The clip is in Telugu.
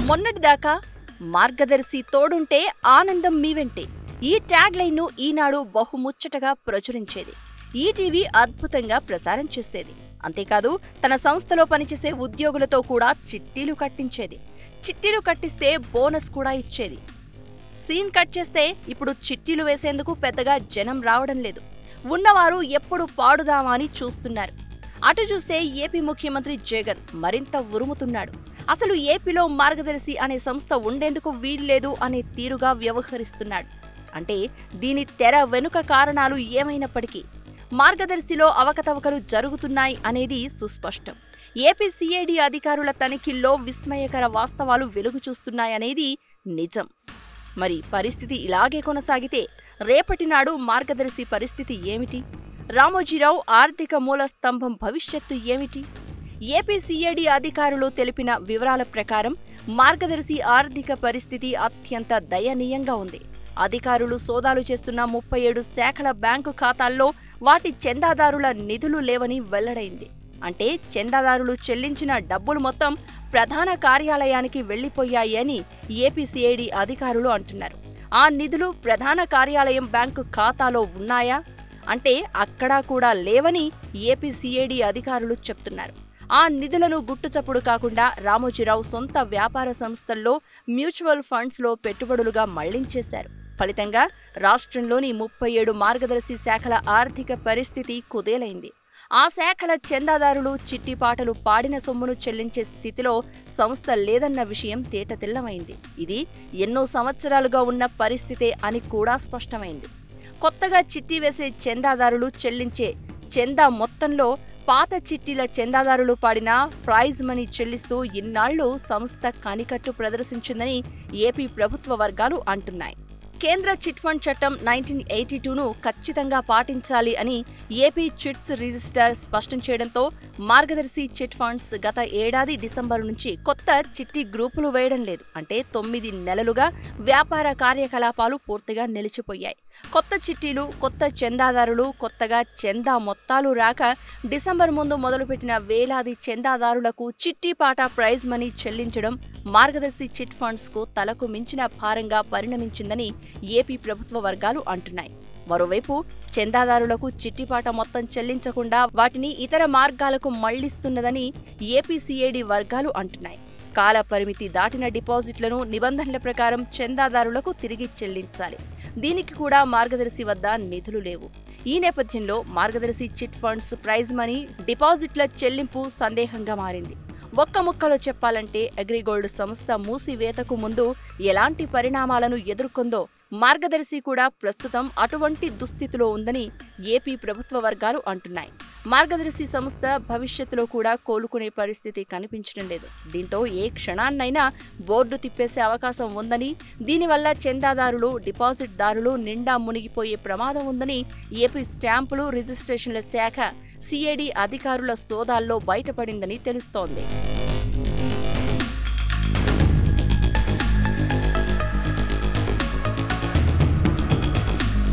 మొన్నటిదాకా మార్గదర్శి తోడుంటే ఆనందం మీ వెంటే ఈ ట్యాగ్ లైన్ను ఈనాడు బహుముచ్చటగా ప్రచురించేది ఈటీవీ అద్భుతంగా ప్రసారం చేసేది అంతేకాదు తన సంస్థలో పనిచేసే ఉద్యోగులతో కూడా చిట్టీలు కట్టించేది చిట్టీలు కట్టిస్తే బోనస్ కూడా ఇచ్చేది సీన్ కట్ చేస్తే ఇప్పుడు చిట్టీలు వేసేందుకు పెద్దగా జనం రావడం లేదు ఉన్నవారు ఎప్పుడు పాడుదామా అని చూస్తున్నారు అటు చూస్తే ఏపీ ముఖ్యమంత్రి జగన్ మరింత ఉరుముతున్నాడు అసలు ఏపీలో మార్గదర్శి అనే సంస్థ ఉండేందుకు వీల్లేదు అనే తీరుగా వ్యవహరిస్తున్నాడు అంటే దీని తెర వెనుక కారణాలు ఏమైనప్పటికీ మార్గదర్శిలో అవకతవకలు జరుగుతున్నాయి అనేది సుస్పష్టం ఏపీ సిఐడి అధికారుల తనిఖీల్లో విస్మయకర వాస్తవాలు వెలుగు చూస్తున్నాయనేది నిజం మరి పరిస్థితి ఇలాగే కొనసాగితే రేపటి నాడు మార్గదర్శి పరిస్థితి ఏమిటి రామోజీరావు ఆర్థిక మూల స్తంభం భవిష్యత్తు ఏమిటి ఏపీ సిఐడి అధికారులు తెలిపిన వివరాల ప్రకారం మార్గదర్శి ఆర్థిక పరిస్థితి అత్యంత దయనీయంగా ఉంది అధికారులు సోదాలు చేస్తున్న ముప్పై ఏడు శాఖల బ్యాంకు ఖాతాల్లో వాటి చందాదారుల నిధులు లేవని వెల్లడైంది అంటే చందాదారులు చెల్లించిన డబ్బులు మొత్తం ప్రధాన కార్యాలయానికి వెళ్లిపోయాయి అని ఏపీసీఐడి అధికారులు అంటున్నారు ఆ నిధులు ప్రధాన కార్యాలయం బ్యాంకు ఖాతాలో ఉన్నాయా అంటే అక్కడా కూడా లేవని ఏపీసీఐడి అధికారులు చెప్తున్నారు ఆ నిధులను గుట్టుచప్పుడు కాకుండా రామోజీరావు సొంత వ్యాపార సంస్థల్లో మ్యూచువల్ ఫండ్స్లో పెట్టుబడులుగా మళ్లించేశారు ఫలితంగా రాష్ట్రంలోని ముప్పై ఏడు మార్గదర్శి శాఖల ఆర్థిక పరిస్థితి కుదేలైంది ఆ శాఖల చందాదారులు చిట్టిపాటలు పాడిన సొమ్మును చెల్లించే స్థితిలో సంస్థ లేదన్న విషయం తేటతెల్లమైంది ఇది ఎన్నో సంవత్సరాలుగా ఉన్న పరిస్థితే అని కూడా స్పష్టమైంది కొత్తగా చిట్టి వేసే చందాదారులు చెల్లించే చందా మొత్తంలో పాత చిట్టీల చందాదారులు పాడిన ప్రైజ్ మనీ చెల్లిస్తూ ఇన్నాళ్లు సంస్థ కనికట్టు ప్రదర్శించిందని ఏపీ ప్రభుత్వ వర్గాలు అంటున్నాయి కేంద్ర చిట్ ఫండ్ చట్టం నైన్టీన్ ఎయిటీ టూను ఖచ్చితంగా పాటించాలి అని ఏపీ చిట్స్ రిజిస్టర్ స్పష్టం చేయడంతో మార్గదర్శి చిట్ ఫండ్స్ గత ఏడాది డిసెంబర్ నుంచి కొత్త చిట్టి గ్రూపులు వేయడం లేదు అంటే తొమ్మిది నెలలుగా వ్యాపార కార్యకలాపాలు పూర్తిగా నిలిచిపోయాయి కొత్త చిట్టీలు కొత్త చందాదారులు కొత్తగా చందా మొత్తాలు రాక డిసెంబర్ ముందు మొదలుపెట్టిన వేలాది చందాదారులకు చిట్టి పాట ప్రైజ్ మనీ చెల్లించడం మార్గదర్శి చిట్ ఫండ్స్ కు తలకు మించిన భారంగా పరిణమించిందని ఏపీ ప్రభుత్వ వర్గాలు అంటున్నాయి మరోవైపు చందాదారులకు చిట్టిపాట మొత్తం చెల్లించకుండా వాటిని ఇతర మార్గాలకు మళ్లిస్తున్నదని ఏపీసీఏడి వర్గాలు అంటున్నాయి కాల పరిమితి దాటిన డిపాజిట్లను నిబంధనల ప్రకారం చందాదారులకు తిరిగి చెల్లించాలి దీనికి కూడా మార్గదర్శి వద్ద నిధులు లేవు ఈ నేపథ్యంలో మార్గదర్శి చిట్ ఫండ్స్ ప్రైజ్ మనీ డిపాజిట్ల చెల్లింపు సందేహంగా మారింది ఒక్క ముక్కలో చెప్పాలంటే అగ్రిగోల్డ్ సంస్థ మూసివేతకు ముందు ఎలాంటి పరిణామాలను ఎదుర్కొందో మార్గదర్శి కూడా ప్రస్తుతం అటువంటి దుస్థితిలో ఉందని ఏపీ ప్రభుత్వ వర్గాలు అంటున్నాయి మార్గదర్శి సంస్థ భవిష్యత్తులో కూడా కోలుకునే పరిస్థితి కనిపించడం లేదు దీంతో ఏ క్షణాన్నైనా బోర్డు తిప్పేసే అవకాశం ఉందని దీనివల్ల చందాదారులు డిపాజిట్దారులు నిండా మునిగిపోయే ప్రమాదం ఉందని ఏపీ స్టాంపులు రిజిస్ట్రేషన్ల శాఖ సిఐడి అధికారుల సోదాల్లో బయటపడిందని తెలుస్తోంది